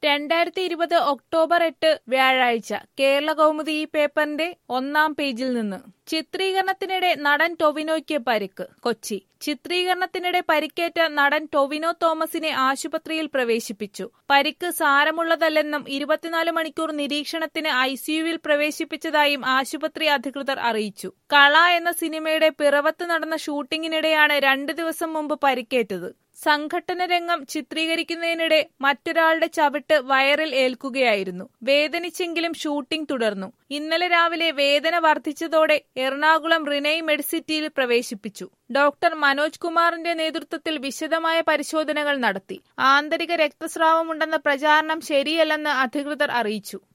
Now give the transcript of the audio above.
രണ്ടായിരത്തി ഇരുപത് ഒക്ടോബർ എട്ട് വ്യാഴാഴ്ച കേരള കൗമുദി ഈ പേപ്പറിന്റെ ഒന്നാം പേജിൽ നിന്ന് ചിത്രീകരണത്തിനിടെ നടൻ ടൊവിനോയ്ക്ക് പരിക്ക് കൊച്ചി ചിത്രീകരണത്തിനിടെ പരിക്കേറ്റ നടൻ ടൊവിനോ തോമസിനെ ആശുപത്രിയിൽ പ്രവേശിപ്പിച്ചു പരിക്ക് സാരമുള്ളതല്ലെന്നും ഇരുപത്തിനാല് മണിക്കൂർ നിരീക്ഷണത്തിന് ഐസിയുവിൽ പ്രവേശിപ്പിച്ചതായും ആശുപത്രി അധികൃതർ അറിയിച്ചു കള എന്ന സിനിമയുടെ പിറവത്ത് നടന്ന ഷൂട്ടിങ്ങിനിടെയാണ് രണ്ടു ദിവസം മുമ്പ് പരിക്കേറ്റത് സംഘട്ടന രംഗം ചിത്രീകരിക്കുന്നതിനിടെ മറ്റൊരാളുടെ ചവിട്ട് വയറിൽ ഏൽക്കുകയായിരുന്നു വേദനിച്ചെങ്കിലും ഷൂട്ടിംഗ് തുടർന്നു ഇന്നലെ രാവിലെ വേദന വർദ്ധിച്ചതോടെ എറണാകുളം റിനൈ മെഡിസിറ്റിയിൽ പ്രവേശിപ്പിച്ചു ഡോക്ടർ മനോജ് കുമാറിന്റെ നേതൃത്വത്തിൽ വിശദമായ പരിശോധനകൾ നടത്തി ആന്തരിക രക്തസ്രാവമുണ്ടെന്ന പ്രചാരണം ശരിയല്ലെന്ന് അധികൃതർ അറിയിച്ചു